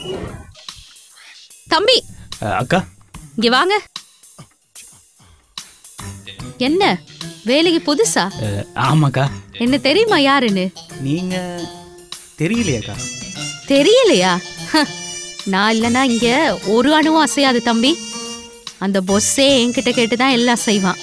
தம்பி அஹ், அக்கா இங்க வாங்க என்ன வேலைக்கு புதுசா அஹ், ஆமாக்கா என்ன தெரியுமா யாருன்னு நீங்க தெரியலையாக்கா தெரியலையா ஹ, நான் இல்லனா இங்க ஒரு அணுவும் அசையாது தம்பி அந்த பொஸ்ஸே என்கிட்ட கேட்டு தான் எல்லாம் செய்வான்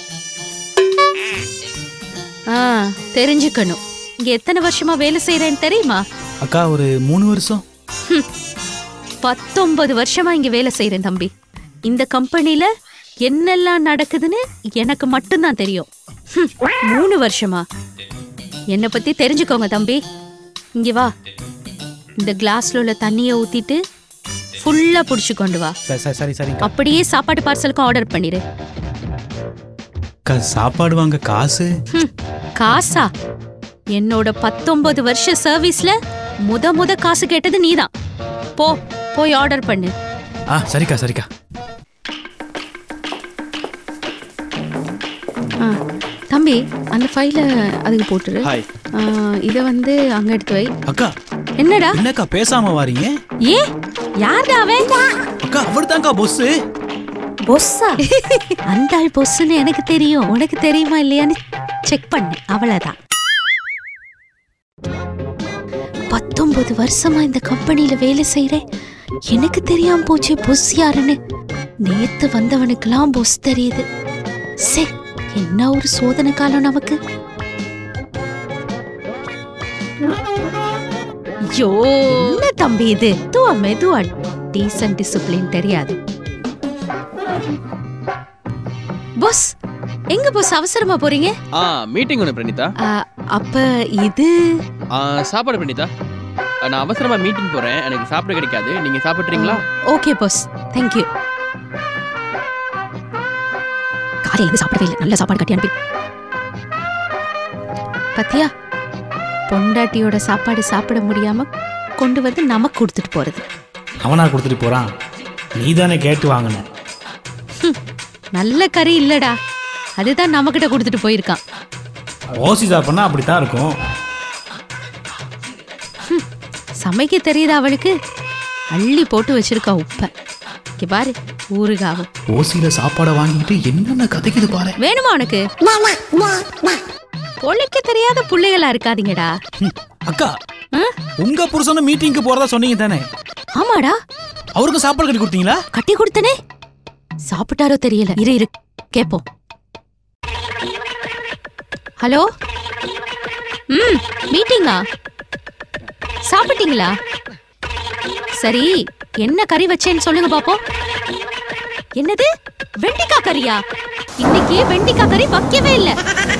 ஆ தெரிஞ்சுக்கணும் இங்க எத்தனை வருஷமா வேலை செய்யறேன்னு தெரியுமா அக்கா ஒரு மூணு வருஷம் பத்தொன்பது வருஷமா இங்க வேலை செய்யறேன் தம்பி இந்த கம்பெனில என்னெல்லாம் நடக்குதுன்னு எனக்கு மட்டும்தான் தெரியும் ஹம், மூணு வருஷமா என்னை பத்தி தெரிஞ்சுக்கோங்க தம்பி இங்க வா இந்த கிளாஸ்ல உள்ள தண்ணியை ஊத்திட்டு ஃபுல்லா புடிச்சு கொண்டு வா சரி சரி சரி சரிக்கா அப்படியே சாப்பாடு பார்சலுக்கும் ஆர்டர் பண்ணிரு அக்கா சாப்பாடு வாங்க காசு ஹம், காசா என்னோட பத்தொன்பது வருஷ சர்வீஸ்ல முத முத காசு கேட்டது நீதான் போ போய் ஆர்டர் பண்ணு ஆ சரிக்கா சரிக்கா ஆ, தம்பி அந்த ஃபைல அதுக்கு போட்டுரு ஹாய் ஆ, இத வந்து அங்க எடுத்து வை அக்கா என்னடா என்னக்கா பேசாம வாரீங்க ஏ யார்டா அவன் அக்கா அவர் தான்க்கா பொஸ்ஸு பொஸ்ஸா அந்த ஆள் பொஸ்ஸுன்னு எனக்கு தெரியும் உனக்கு தெரியுமா இல்லையான்னு செக் பண்ணு அவ்வளவுதான் பத்தொன்பது வருஷமா இந்த கம்பெனில வேலை செய்யறேன் எனக்கு தெரியாம போச்சு பொஸ் யாருன்னு நேத்து வந்தவனுக்கெல்லாம் பொஸ் தெரியுது சே என்ன ஒரு சோதனை காலம் நமக்கு ஐயோ என்ன தம்பி இது மெதுவா மெதுவா டீசன்ட் டிசிப்ளின் தெரியாது பாஸ் எங்க பாஸ் அவசரமா போறீங்க ஆ மீட்டிங் ஒன்று பிரணீதா ஆ, அப்ப இது ஆ, சாப்பாடு பிரணீதா ஆ, நான் அவசரமா மீட்டிங் போறேன் எனக்கு சாப்பிட கிடைக்காது நீங்க சாப்பிட்றீங்களா ஓகே பாஸ் தேங்க்யூ காலையில இருந்து சாப்பிடவே இல்லை நல்ல சாப்பாடு கட்டி அனுப்பி பத்தியா பொண்டாட்டியோட சாப்பாடு சாப்பிட முடியாம கொண்டு வந்து நமக்கு கொடுத்துட்டு போறது அவனா கொடுத்துட்டு போறான் நீ தானே கேட்டு வாங்கின நல்ல கறி இல்லடா அதுதான் நம்மகிட்ட கொடுத்துட்டு போயிருக்கான் ஓசி சாப்பிட்னா அப்படித்தான் இருக்கும் சமைக்க தெரியுதா அவளுக்கு அள்ளி போட்டு வச்சிருக்கா உப்ப இங்க பாரு ஊறுகாவும் ஓசியில சாப்பாடை வாங்கிட்டு என்னென்ன கதைக்குது பாரு வேணுமா உனக்கு பொழைக்க தெரியாத புள்ளைகளா இருக்காதீங்கடா ம், அக்கா ஆ? உங்க புருஷனும் மீட்டிங்க்கு போறதா சொன்னீங்க தானே ஆமாடா அவருக்கும் சாப்பாடு கட்டி கொடுத்தீங்களா கட்டி கொடுத்தனே சாப்பிட்டாரோ தெரியல இரு இரு கேப்போம் ஹலோ ம் மீட்டிங்கா சாப்பிட்டீங்களா சரி என்ன கறி வச்சேன்னு சொல்லுங்க பாப்போம் என்னது வெண்டிக்காய் கறியா இன்னைக்கு வெண்டிக்காய் கறி வைக்கவே இல்ல